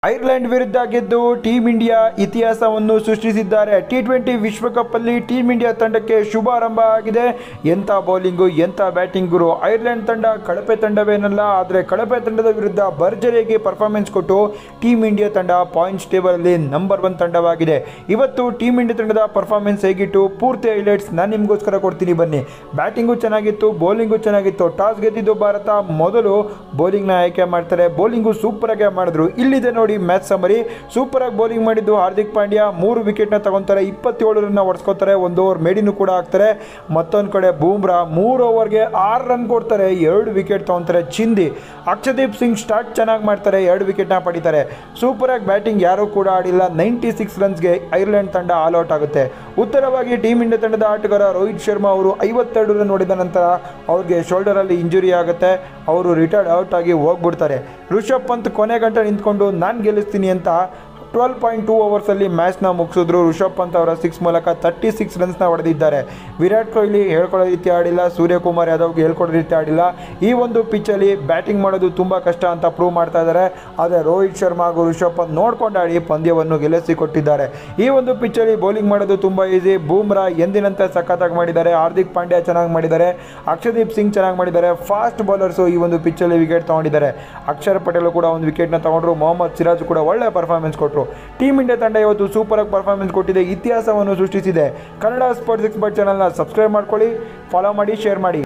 Ireland ವಿರುದ್ಧ ಗೆದ್ದು team India ಇತಿಹಾಸವನ್ನು ಸೃಷ್ಟಿಸಿದ್ದಾರೆ ಟಿ ಟ್ವೆಂಟಿ ವಿಶ್ವಕಪ್ ಅಲ್ಲಿ ಟೀಂ ಇಂಡಿಯಾ ತಂಡಕ್ಕೆ ಶುಭಾರಂಭ ಆಗಿದೆ ಎಂಥ ಬೌಲಿಂಗು ಎಂಥ ಬ್ಯಾಟಿಂಗ್ ಗುರು ಐರ್ಲೆಂಡ್ ತಂಡ ಕಳಪೆ ತಂಡವೇನಲ್ಲ ಆದರೆ ಕಳಪೆ ತಂಡದ ವಿರುದ್ಧ ಭರ್ಜರಿಯಾಗಿ ಪರ್ಫಾರ್ಮೆನ್ಸ್ ಕೊಟ್ಟು ಟೀಂ ಇಂಡಿಯಾ ತಂಡ ಪಾಯಿಂಟ್ಸ್ ಟೇಬಲ್ ಅಲ್ಲಿ ನಂಬರ್ ಒನ್ ತಂಡವಾಗಿದೆ ಇವತ್ತು ಟೀಂ ಇಂಡಿಯಾ ತಂಡದ ಪರ್ಫಾರ್ಮೆನ್ಸ್ ಹೇಗಿತ್ತು ಪೂರ್ತಿ ಹೈಲೈಟ್ಸ್ ನಾನು ನಿಮಗೋಸ್ಕರ ಕೊಡ್ತೀನಿ ಬನ್ನಿ ಬ್ಯಾಟಿಂಗು ಚೆನ್ನಾಗಿತ್ತು ಬೌಲಿಂಗು ಚೆನ್ನಾಗಿತ್ತು ಟಾಸ್ ಗೆದ್ದಿದ್ದು ಭಾರತ ಮೊದಲು ಬೌಲಿಂಗ್ನ ಆಯ್ಕೆ ಮಾಡ್ತಾರೆ ಬೌಲಿಂಗು ಸೂಪರ್ ಆಗಿ ಮಾಡಿದ್ರು ಇಲ್ಲಿದೆ ನೋಡಿ ಮ್ಯಾಚ್ ಸಮರಿ ಸೂಪರ್ ಆಗಿ ಬೌಲಿಂಗ್ ಮಾಡಿದ್ದು ಹಾರ್ದಿಕ್ ಪಾಂಡ್ಯ ಮೂರು ವಿಕೆಟ್ನ ತಗೊಂತಾರೆ ಇಪ್ಪತ್ತೇಳು ರನ್ನ ಹೊಡ್ಸ್ಕೊತಾರೆ ಒಂದು ಓವರ್ ಮೇಡಿನೂ ಕೂಡ ಹಾಕ್ತಾರೆ ಮತ್ತೊಂದು ಕಡೆ ಬೂಮ್ರಾ ಮೂರು ಓವರ್ಗೆ ಆರು ರನ್ ಕೊಡ್ತಾರೆ ಎರಡು ವಿಕೆಟ್ ತಗೊಂತಾರೆ ಚಿಂದಿ ಅಕ್ಷದೀಪ್ ಸಿಂಗ್ ಸ್ಟಾರ್ಟ್ ಚೆನ್ನಾಗಿ ಮಾಡ್ತಾರೆ ಎರಡು ವಿಕೆಟ್ನ ಪಡಿತಾರೆ ಸೂಪರ್ ಆಗಿ ಬ್ಯಾಟಿಂಗ್ ಯಾರೂ ಕೂಡ ಆಡಿಲ್ಲ ನೈಂಟಿ ಸಿಕ್ಸ್ ರನ್ಸ್ಗೆ ಐರ್ಲೆಂಡ್ ತಂಡ ಆಲ್ ಔಟ್ ಆಗುತ್ತೆ ಉತ್ತರವಾಗಿ ಟೀಮ್ ಇಂಡಿಯಾ ತಂಡದ ಆಟಗಾರ ರೋಹಿತ್ ಶರ್ಮಾ ಅವರು ಐವತ್ತೆರಡು ರನ್ ನೋಡಿದ ನಂತರ ಅವ್ರಿಗೆ ಶೋಲ್ಡರಲ್ಲಿ ಇಂಜುರಿ ಆಗುತ್ತೆ ಅವರು ರಿಟೈರ್ಡ್ ಔಟ್ ಆಗಿ ಹೋಗ್ಬಿಡ್ತಾರೆ ಋಷಭ್ ಪಂತ್ ಕೊನೆ ಗಂಟೆ ನಿಂತ್ಕೊಂಡು ನಾನು ಗೆಲ್ಲಿಸ್ತೀನಿ ಅಂತ ಟ್ವೆಲ್ ಪಾಯಿಂಟ್ ಟೂ ಓವರ್ಸಲ್ಲಿ ಮ್ಯಾಚ್ನ ಮುಗಿಸಿದ್ರು ಋಷಭ್ ಪಂತ್ ಅವರ ಸಿಕ್ಸ್ ಮೂಲಕ ತರ್ಟಿ ಸಿಕ್ಸ್ ರನ್ಸ್ನ ಹೊಡೆದಿದ್ದಾರೆ ವಿರಾಟ್ ಕೊಹ್ಲಿ ಹೇಳ್ಕೊಳ್ಳೋ ರೀತಿ ಆಡಿಲ್ಲ ಸೂರ್ಯಕುಮಾರ್ ಯಾದವ್ಗೆ ಹೇಳ್ಕೊಡೋ ರೀತಿ ಆಡಿಲ್ಲ ಈ ಒಂದು ಪಿಚ್ಚಲ್ಲಿ ಬ್ಯಾಟಿಂಗ್ ಮಾಡೋದು ತುಂಬ ಕಷ್ಟ ಅಂತ ಪ್ರೂವ್ ಮಾಡ್ತಾ ಇದ್ದಾರೆ ಆದರೆ ರೋಹಿತ್ ಶರ್ಮಾ ಹಾಗೂ ಋಷಭ್ ಪಂತ್ ನೋಡ್ಕೊಂಡು ಆಡಿ ಪಂದ್ಯವನ್ನು ಗೆಲ್ಲಿಸಿಕೊಟ್ಟಿದ್ದಾರೆ ಈ ಒಂದು ಪಿಚ್ಚಲ್ಲಿ ಬೌಲಿಂಗ್ ಮಾಡೋದು ತುಂಬ ಈಸಿ ಬೂಮ್ರಾ ಎಂದಿನಂತೆ ಸಖತ್ತಾಗಿ ಮಾಡಿದ್ದಾರೆ ಹಾರ್ದಿಕ್ ಪಾಂಡ್ಯ ಚೆನ್ನಾಗಿ ಮಾಡಿದ್ದಾರೆ ಅಕ್ಷದೀಪ್ ಸಿಂಗ್ ಚೆನ್ನಾಗಿ ಮಾಡಿದ್ದಾರೆ ಫಾಸ್ಟ್ ಬೌಲರ್ಸು ಈ ಒಂದು ಪಿಚ್ಚಲ್ಲಿ ವಿಕೆಟ್ ತಗೊಂಡಿದ್ದಾರೆ ಅಕ್ಷರ್ ಪಟೇಲ್ ಕೂಡ ಒಂದು ವಿಕೆಟ್ನ ತಗೊಂಡ್ರು ಮೊಹಮ್ಮದ್ ಸಿರಾಜ್ ಕೂಡ ಒಳ್ಳೆ ಪರ್ಫಾರ್ಮೆನ್ಸ್ ಕೊಟ್ಟರು ಟೀಮ್ ಇಂಡಿಯಾ ತಂಡ ಇವತ್ತು ಸೂಪರ್ ಆಗಿ ಪರ್ಫಾರ್ಮೆನ್ಸ್ ಕೊಟ್ಟಿದೆ ಇತಿಹಾಸವನ್ನು ಸೃಷ್ಟಿಸಿದೆ ಕನ್ನಡ ಸ್ಪೋರ್ಟ್ಸ್ ಎಕ್ಸ್ಪರ್ಟ್ ಚಾನಲ್ನ ಸಬ್ಸ್ಕ್ರೈಬ್ ಮಾಡ್ಕೊಳ್ಳಿ ಫಾಲೋ ಮಾಡಿ ಶೇರ್ ಮಾಡಿ